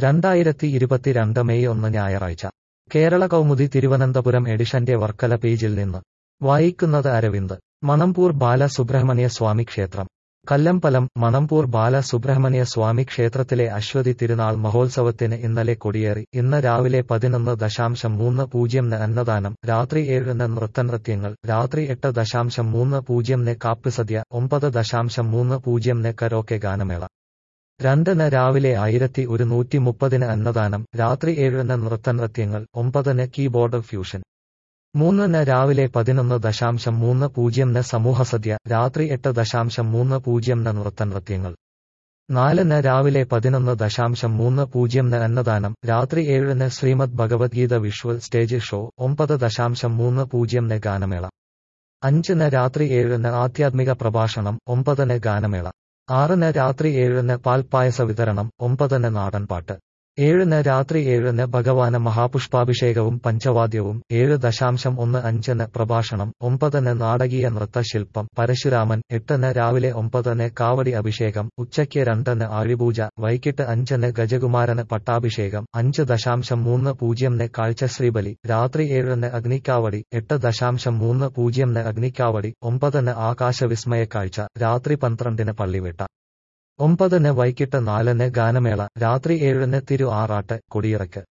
രണ്ടായിരത്തി ഇരുപത്തിരണ്ട് മെയ് ഒന്ന് ഞായറാഴ്ച കേരള കൗമുദി തിരുവനന്തപുരം എഡിഷന്റെ വർക്കല പേജിൽ നിന്ന് വായിക്കുന്നത് അരവിന്ദ് മണമ്പൂർ ബാലസുബ്രഹ്മണ്യ സ്വാമി ക്ഷേത്രം കല്ലമ്പലം മണമ്പൂർ ബാലസുബ്രഹ്മണ്യ സ്വാമി ക്ഷേത്രത്തിലെ അശ്വതി തിരുനാൾ മഹോത്സവത്തിന് ഇന്നലെ കൊടിയേറി ഇന്ന് രാവിലെ പതിനൊന്ന് ദശാംശം മൂന്ന് പൂജ്യംന് അന്നദാനം രാത്രി ഏഴിന് നൃത്തനൃത്യങ്ങൾ രാത്രി എട്ട് ദശാംശം മൂന്ന് പൂജ്യംന് കാപ്പുസദ്യ ഒമ്പത് ദശാംശം മൂന്ന് പൂജ്യംന് കരോക്കെ ഗാനമേള രണ്ടിന് രാവിലെ ആയിരത്തി ഒരുന്നൂറ്റി മുപ്പതിന് അന്നദാനം രാത്രി ഏഴിന് നൃത്തനൃത്യങ്ങൾ ഒമ്പതിന് കീബോർഡ് ഫ്യൂഷൻ മൂന്നിന് രാവിലെ പതിനൊന്ന് ദശാംശം മൂന്ന് പൂജ്യംന് സമൂഹസദ്യ രാത്രി എട്ട് ദശാംശം മൂന്ന് പൂജ്യംന് നൃത്തനൃത്യങ്ങൾ നാലിന് രാവിലെ പതിനൊന്ന് ദശാംശം മൂന്ന് പൂജ്യംന് അന്നദാനം രാത്രി ഏഴിന് Shrimad Bhagavadgita visual stage show ഒമ്പത് ദശാംശം മൂന്ന് പൂജ്യംന് ഗാനമേള അഞ്ചിന് രാത്രി ഏഴിന് ആധ്യാത്മിക പ്രഭാഷണം ഒമ്പതിന് ഗാനമേള ആറിന് രാത്രി ഏഴിന് പാൽപ്പായസ വിതരണം ഒമ്പതിന് നാടൻപാട്ട് ഏഴിന് രാത്രി ഏഴിന് ഭഗവാന് മഹാപുഷ്പാഭിഷേകവും പഞ്ചവാദ്യവും ഏഴ് ദശാംശം ഒന്ന് അഞ്ചിന് പ്രഭാഷണം ഒമ്പതിന് നാടകീയ നൃത്തശില്പം പരശുരാമൻ എട്ടിന് രാവിലെ ഒമ്പതിന് കാവടി അഭിഷേകം ഉച്ചയ്ക്ക് രണ്ടിന് ആഴിപൂജ വൈകിട്ട് അഞ്ചിന് ഗജകുമാരന് പട്ടാഭിഷേകം അഞ്ച് ദശാംശം മൂന്ന് പൂജ്യംന് കാഴ്ചശ്രീബലി രാത്രി ഏഴിന് അഗ്നിക്കാവടി എട്ട് ദശാംശം മൂന്ന് പൂജ്യംന് അഗ്നിക്കാവടി ഒമ്പതിന് ആകാശവിസ്മയ കാഴ്ച രാത്രി പന്ത്രണ്ടിന് പള്ളിവേട്ട ഒമ്പതിന് വൈകിട്ട് നാലിന് ഗാനമേള രാത്രി ഏഴിന് തിരു ആറാട്ട് കൊടിയിറക്ക്